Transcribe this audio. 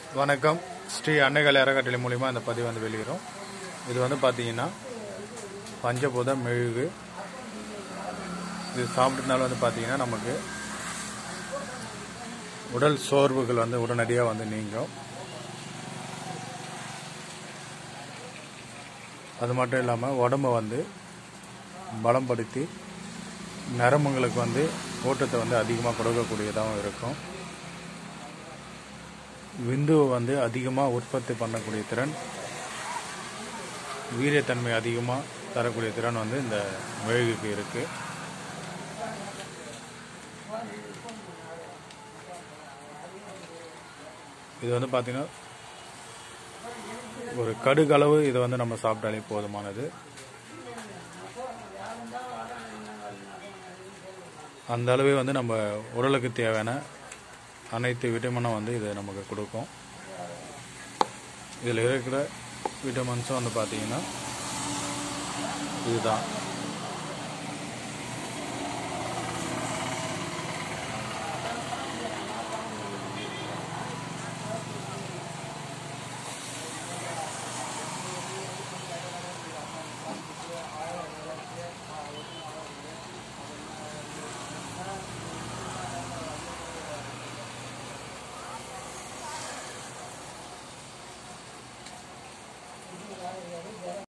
வணக்கம் ஸ்ரீ அன்னைகள் அறக்கட்டளை மூலிமா இந்த பதிவு வந்து வெளியிடும் இது வந்து பார்த்தீங்கன்னா பஞ்சபூத மெழுகு இது சாப்பிட்டதுனால வந்து பார்த்தீங்கன்னா நமக்கு உடல் சோர்வுகள் வந்து உடனடியாக வந்து நீங்கும் அது மட்டும் இல்லாமல் உடம்ப வந்து பலப்படுத்தி நரம்புங்களுக்கு வந்து ஓட்டத்தை வந்து அதிகமாக கொடுக்கக்கூடியதாகவும் இருக்கும் விந்துவை வந்து அதிகமாக உற்பத்தி பண்ணக்கூடிய திறன் வீரியத்தன்மை அதிகமாக தரக்கூடிய திறன் வந்து இந்த மெழுகுக்கு இருக்குது இது வந்து பார்த்தீங்கன்னா ஒரு கடுகளவு இதை வந்து நம்ம சாப்பிட்டாலே போதுமானது அந்த அளவே வந்து நம்ம உடலுக்கு தேவையான அனைத்து விட்டமினும் வந்து இது நமக்கு கொடுக்கும் இதில் இருக்கிற விட்டமின்ஸும் வந்து பார்த்தீங்கன்னா இதுதான்